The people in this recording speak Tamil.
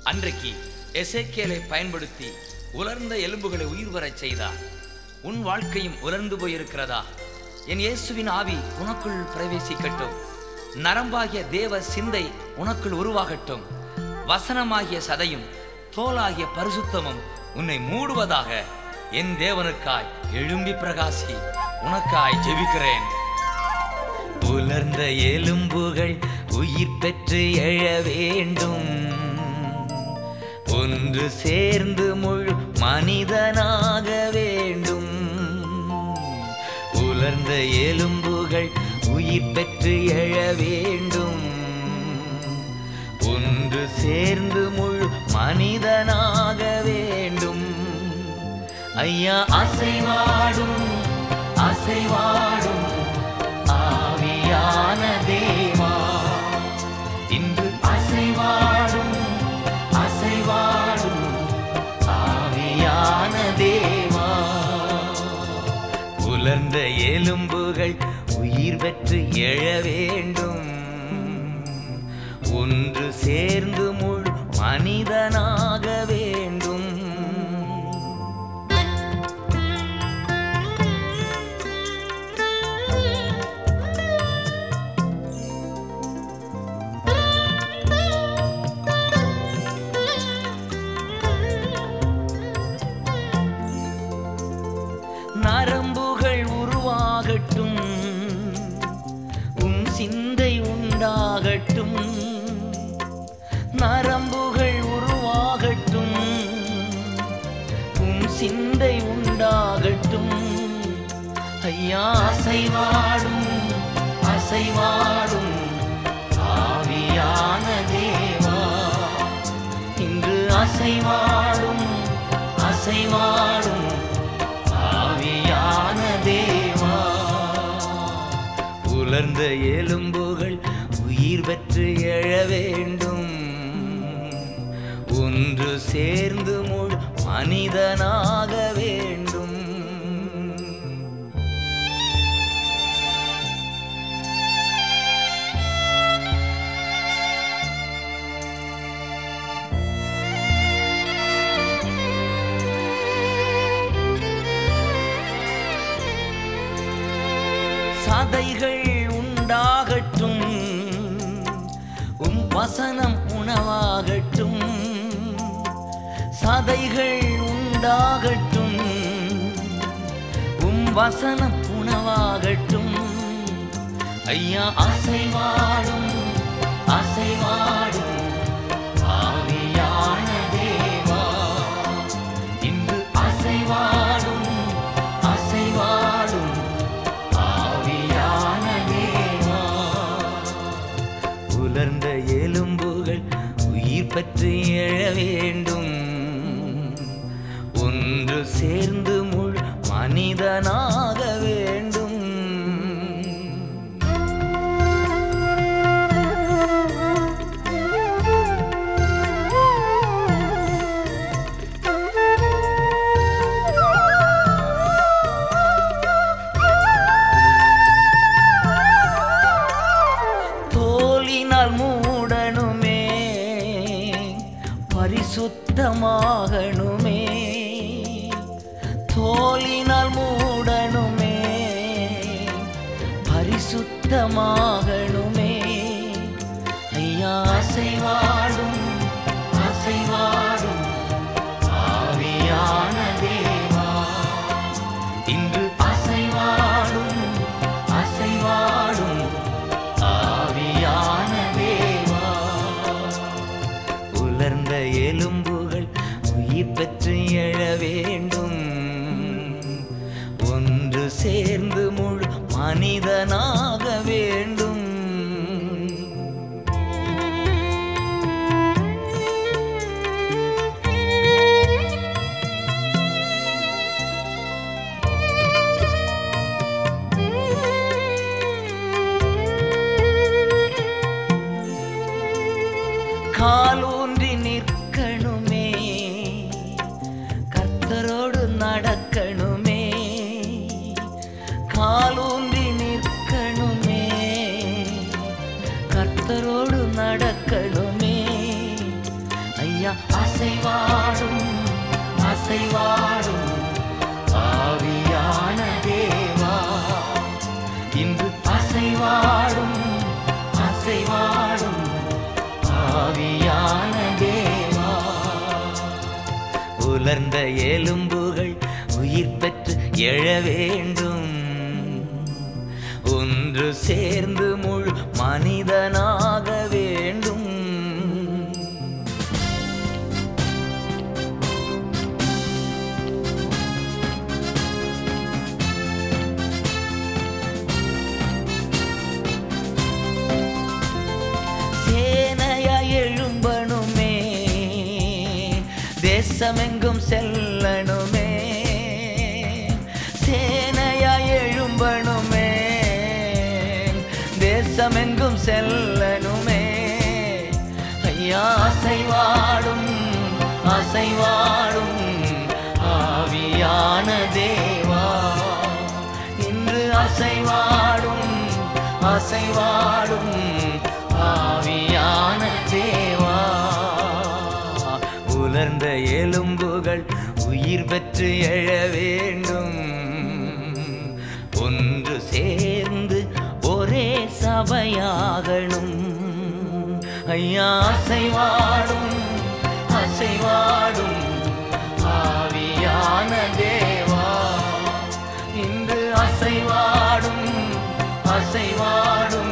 அன்றைக்கு எசேக்கியேலை பயன்படுத்தி உலர்ந்த எலும்புகளை உயிர் வரச் செய்தார் உன் வாழ்க்கையும் உலர்ந்து போயிருக்கிறதா என் இயேசுவின் ஆவி உனக்குள் பிரவேசிக்கட்டும் நரம்பாகிய தேவ சிந்தை உனக்குள் உருவாகட்டும் வசனமாகிய சதையும் தோலாகிய பரிசுத்தமும் உன்னை மூடுவதாக என் தேவனுக்காய் எழும்பி பிரகாசி உனக்காய் ஜெபிக்கிறேன் உலர்ந்த எலும்புகள் உயிர் பெற்று எழ வேண்டும் ஒன்று சேர்ந்து முழு மனிதனாக வேண்டும் உலர்ந்த எலும்புகள் உயிர் பெற்று எழ வேண்டும் ஒன்று சேர்ந்து முழு மனிதனாக வேண்டும் ஐயா அசைவாடும் அசைவாடும் ஆவியான தேவா இன்று அசைவாடும் அசைவாடும் ஆவியான தேவா உலர்ந்த எலும்புகள் உயிர் பெற்று எழ வேண்டும் ஒன்று சேர்ந்து முழு மனிதனாக வேண்டும் நரம்புகள் உருவாகட்டும் உன் சிந்தை உண்டாகட்டும் நரம்புகள் உருவாகட்டும் உன் சிந்தை உண்டாகட்டும் ஐயா அசைவாடும் அசைவாடும் ஆவியான தேவா இன்று அசைவாடும் அசைவாடும் ஆவியான தேவா உலர்ந்த எலும்புகள் உயிர் பெற்று எழ வேண்டும் ஒன்று சேர்ந்து முழு மனிதனாக வேண்டும் சதைகள் உண்டாகட்டும் உம் வசனம் உணவாகட்டும் சதைகள் உண்டாகட்டும் உம் வசனம் உணவாகட்டும் ஐயா அசைவாடும் அசைவாடும் ஆவியான தேவா இன்று அசைவாடும் அசைவாடும் ஆவியான தேவா உலர்ந்த எலும்புகள் உயிர் பற்றி எழ வேண்டும் ஒன்று சேர்ந்து முழு மனிதனாக வேண்டும் தோலினால் மூடணுமே பரிசுத்தமாகணுமே தோலினால் மூடணுமே பரிசுத்தமாகணுமே ஐயா அசைவாடும் அசைவாடும் ஆவியான தேவா இன்று அசைவாடும் அசைவாடும் ஆவியான தேவா உலர்ந்த எலும்புகள் உயிர் பெற்று எழ வேண்டும் ஒன்று சேர்ந்து முழு மனிதனாக வேண்டும் காலூன்றி நிற்கணுமே கர்த்தரோடு நடக்கணுமே காலூன்றி நிற்கணுமே கர்த்தரோடு நடக்கணுமே ஐயா ஐயா அசைவாடும் அசைவாடும் ஆவியான தேவா இன்று அசைவாடும் அசைவாடும் ஆவியான தேவா உலர்ந்த எலும்புகள் உயிர் பெற்று எழ வேண்டும் ஒன்று சேர்ந்து முழு மனிதனாக வேண்டும் சேனையா எழும்பணுமே தேசமெங்கும் செல்லணுமே சேனையா எழும்பணுமே தேசமெங்கும் செல்லணுமே ஐயா அசைவாடும் அசைவாடும் ஆவியான தேவா இன்று அசைவாடும் அசைவாடும் ஆவியான தேவா உலர்ந்த எலும்புகள் உயிர் பெற்று எழ வேண்டும் ஒன்று சேர்ந்து ஒரே சபையாகணும் ஐயா அசைவாடும் அசைவாடும் ஆவியான தேவா இன்று அசைவாடும் அசைவாடும்